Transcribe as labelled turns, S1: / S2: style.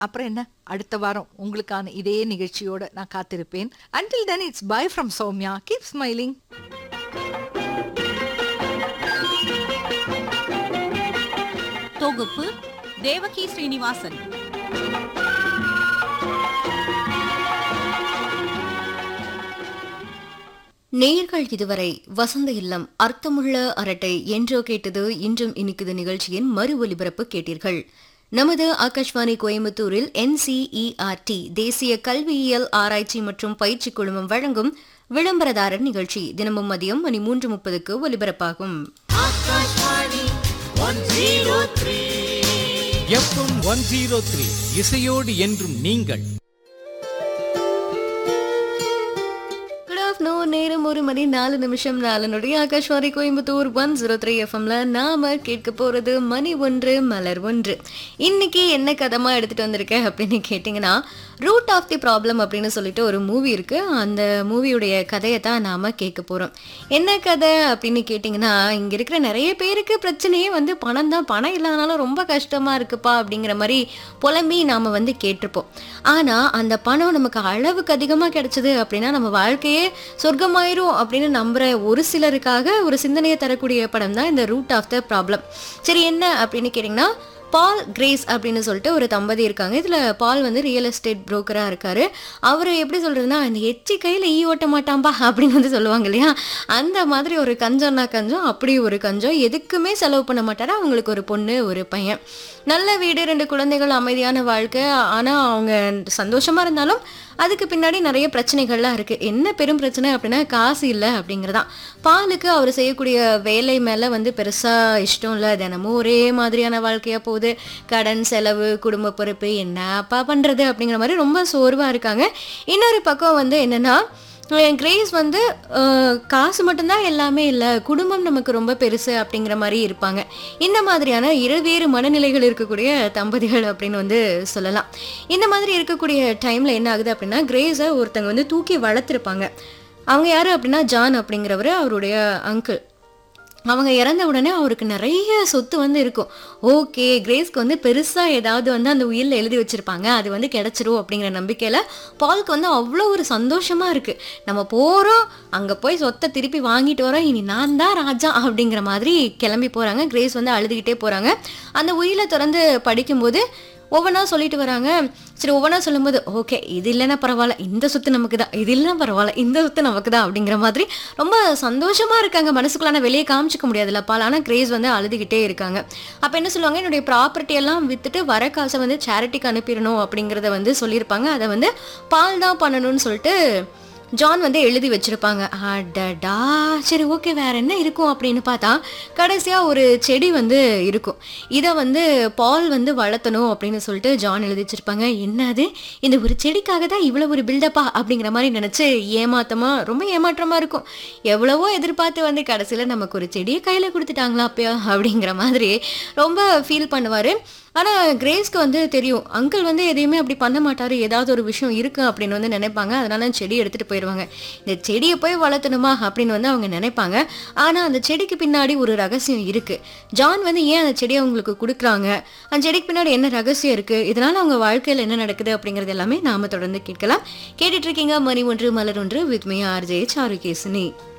S1: அப்புறம் என்ன அடுத்த வாரம் உங்களுக்கான இதே நிகழ்ச்சியோட நான் காத்திருப்பேன் until then it's bye from Soumya keep smiling
S2: தொகுப்பு தேவகி ஸ்ரீனிவாசன்
S3: நேயர்கள் இதுவரை வசந்த இல்லம் அர்த்தமுள்ள அரட்டை என்றோ கேட்டது இன்றும் இனிக்குது நிகழ்ச்சியின் மறு ஒலிபரப்பு கேட்டீர்கள் நமது ஆகாஷ்வாணி கோயம்புத்தூரில் என்சிஇஆர்டி தேசிய கல்வியியல் ஆராய்ச்சி மற்றும் பயிற்சி குழுமம் வழங்கும் விளம்பரதாரர் நிகழ்ச்சி தினமும் மதியம் மணி மூன்று முப்பதுக்கு ஒலிபரப்பாகும்
S4: எஃப்எம் ஒன் ஜீரோ த்ரீ இசையோடு என்றும் நீங்கள்
S3: குட் ஆஃப்டர்நூன் நேரம் ஒரு மணி நாலு நிமிஷம் நாலு நொடி Akashvani Coimbatore one zero three எஃப்எம்ல நாம கேட்க போறது மணி ஒன்று மலர் ஒன்று இன்னைக்கு என்ன கதமா எடுத்துட்டு வந்திருக்கேன் அப்படின்னு கேட்டிங்கன்னா ரூட் ஆஃப் தி ப்ராப்ளம் அப்படின்னு சொல்லிட்டு ஒரு மூவி இருக்கு அந்த மூவியுடைய கதையை தான் நாம கேட்க போறோம் என்ன கதை அப்படின்னு கேட்டிங்கன்னா இங்க இருக்கிற நிறைய பேருக்கு பிரச்சனையே வந்து பணம் தான் பணம் இல்லாதனாலும் ரொம்ப கஷ்டமா இருக்குப்பா அப்படிங்கிற மாதிரி புலம்பி நாம வந்து கேட்டிருப்போம் ஆனா அந்த பணம் நமக்கு அளவுக்கு அதிகமா கிடைச்சது அப்படின்னா நம்ம வாழ்க்கையே சொர்க்கமாயிரும் அப்படின்னு நம்புற ஒரு சிலருக்காக ஒரு சிந்தனையை தரக்கூடிய படம் தான் இந்த ரூட் ஆஃப் த ப்ராப்ளம் சரி என்ன அப்படின்னு கேட்டிங்கன்னா பால் கிரேஸ் அப்படின்னு சொல்லிட்டு ஒரு தம்பதி இருக்காங்க இதில் பால் வந்து ரியல் எஸ்டேட் புரோக்கராக இருக்காரு அவர் எப்படி சொல்கிறதுனா இந்த எச்சி கையில் ஈ ஓட்ட மாட்டாம்பா அப்படின்னு வந்து சொல்லுவாங்க இல்லையா அந்த மாதிரி ஒரு கஞ்சம்னா கஞ்சம் அப்படி ஒரு கஞ்சம் எதுக்குமே செலவு பண்ண மாட்டாரு அவங்களுக்கு ஒரு பொண்ணு ஒரு பையன் நல்ல வீடு ரெண்டு குழந்தைகள் அமைதியான வாழ்க்கை ஆனால் அவங்க சந்தோஷமாக இருந்தாலும் அதுக்கு பின்னாடி நிறைய பிரச்சனைகள்லாம் இருக்குது என்ன பெரும் பிரச்சனை அப்படின்னா காசு இல்லை அப்படிங்கிறதான் பாலுக்கு அவர் செய்யக்கூடிய வேலை மேலே வந்து பெருசாக இஷ்டம் இல்லை தினமும் ஒரே மாதிரியான வாழ்க்கையாக போகுது கடன் செலவு குடும்ப பொறுப்பு என்னப்பா பண்ணுறது அப்படிங்கிற மாதிரி ரொம்ப சோர்வாக இருக்காங்க இன்னொரு பக்கம் வந்து என்னென்னா கிரேஸ் வந்து அஹ், காசு மட்டும்தான் எல்லாமே இல்லை குடும்பம் நமக்கு ரொம்ப பெருசு அப்படிங்கிற மாதிரி இருப்பாங்க இந்த மாதிரியான இருவேறு மனநிலைகள் இருக்கக்கூடிய தம்பதிகள் அப்படின்னு வந்து சொல்லலாம் இந்த மாதிரி இருக்கக்கூடிய டைமில் என்ன ஆகுது அப்படின்னா கிரேஸை ஒருத்தங்க வந்து தூக்கி வளர்த்துருப்பாங்க அவங்க யார் அப்படின்னா ஜான் அப்படிங்கிறவர் அவருடைய அங்கிள் அவங்க இறந்த உடனே அவருக்கு நிறைய சொத்து வந்து இருக்கும் ஓகே கிரேஸ்க்கு வந்து பெருசாக ஏதாவது வந்து அந்த உயிரில் எழுதி வச்சிருப்பாங்க அது வந்து கிடைச்சிரும் அப்படிங்கிற நம்பிக்கையில் பாலுக்கு வந்து அவ்வளோ ஒரு சந்தோஷமாக இருக்குது நம்ம போகிறோம் அங்கே போய் சொத்தை திருப்பி வாங்கிட்டு வரோம் இனி நான் தான் ராஜா அப்படிங்கிற மாதிரி கிளம்பி போகிறாங்க கிரேஸ் வந்து அழுதுகிட்டே போகிறாங்க அந்த உயிரை திறந்து படிக்கும்போது ஒவ்வொன்றா சொல்லிட்டு வராங்க சரி ஒவ்வொன்றா சொல்லும்போது ஓகே இது இல்லைன்னா பரவாயில்ல இந்த சொத்து நமக்கு தான் இது இல்லைன்னா பரவாயில்ல இந்த சொத்து நமக்கு தான் அப்படிங்கிற மாதிரி ரொம்ப சந்தோஷமா இருக்காங்க மனசுக்குள்ள ஆனால் வெளியே காமிச்சிக்க முடியாதுல்ல பால் ஆனால் கிரேஸ் வந்து அழுதுகிட்டே இருக்காங்க அப்போ என்ன சொல்லுவாங்க என்னுடைய ப்ராப்பர்ட்டி எல்லாம் வித்துட்டு வர காசை வந்து சேரிட்டிக்கு அனுப்பிடணும் அப்படிங்கிறத வந்து சொல்லியிருப்பாங்க அதை வந்து பால் தான் பண்ணணும்னு சொல்லிட்டு ஜான் வந்து எழுதி வச்சிருப்பாங்க அடடா சரி ஓகே வேற என்ன இருக்கும் அப்படின்னு பார்த்தா கடைசியாக ஒரு செடி வந்து இருக்கும் இதை வந்து பால் வந்து வளர்த்தணும் அப்படின்னு சொல்லிட்டு ஜான் எழுதி வச்சிருப்பாங்க என்னது இந்த ஒரு செடிக்காக தான் இவ்வளோ ஒரு பில்டப்பா அப்படிங்கிற மாதிரி நினச்சி ஏமாத்தமா ரொம்ப ஏமாற்றமா இருக்கும் எவ்வளவோ எதிர்பார்த்து வந்து கடைசியில் நமக்கு ஒரு செடியை கையில் கொடுத்துட்டாங்களா அப்பயா அப்படிங்கிற மாதிரி ரொம்ப ஃபீல் பண்ணுவார் ஆனால் கிரேஸ்க்கு வந்து தெரியும் அங்கிள் வந்து எதையுமே அப்படி பண்ண மாட்டாரு ஏதாவது ஒரு விஷயம் இருக்கு அப்படின்னு வந்து நினைப்பாங்க அதனால செடி எடுத்துட்டு போயிடுவாங்க இந்த செடியை போய் வளர்த்தணுமா அப்படின்னு வந்து அவங்க நினைப்பாங்க ஆனால் அந்த செடிக்கு பின்னாடி ஒரு ரகசியம் இருக்கு ஜான் வந்து ஏன் அந்த செடியை அவங்களுக்கு கொடுக்குறாங்க அந்த செடிக்கு பின்னாடி என்ன ரகசியம் இருக்கு இதனால அவங்க வாழ்க்கையில் என்ன நடக்குது அப்படிங்கிறது எல்லாமே நாம தொடர்ந்து கேட்கலாம் கேட்டுட்டு இருக்கீங்க மணி ஒன்று மலர் ஒன்று வித் மீ ஆர்ஜே சாருகேசினி